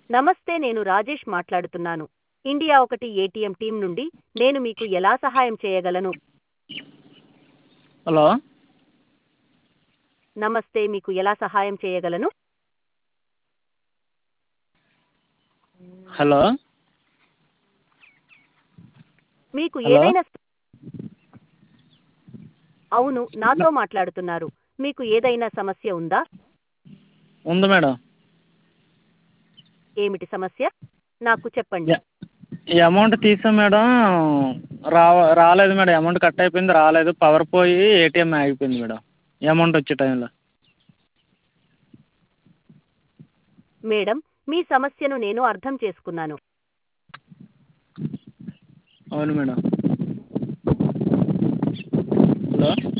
నమస్తే నేను రాజేష్ మాట్లాడుతున్నాను ఇండియా ఒకటి ఏటీఎం టీం నుండి నేను మీకు ఎలా సహాయం చేయగలను హలో నమస్తే మీకు ఎలా సహాయం చేయగలను హలో మీకు హలో? ఏదైనా అవును నాతో మాట్లాడుతున్నారు మీకు ఏదైనా సమస్య ఉందా ఉంది మేడం ఏమిటి సమస్య నాకు చెప్పండి యా- ఈ అమౌంట్ తీసాం మేడం రా రాలేదు మేడం అమౌంట్ కట్ అయిపోయింది రాలేదు పవర్ పోయి ఏటీఎం ఆగిపోయింది మేడం ఈ అమౌంట్ వచ్చే టైంలో మేడం మీ సమస్యను నేను అర్థం చేసుకున్నాను అవును మేడం హలో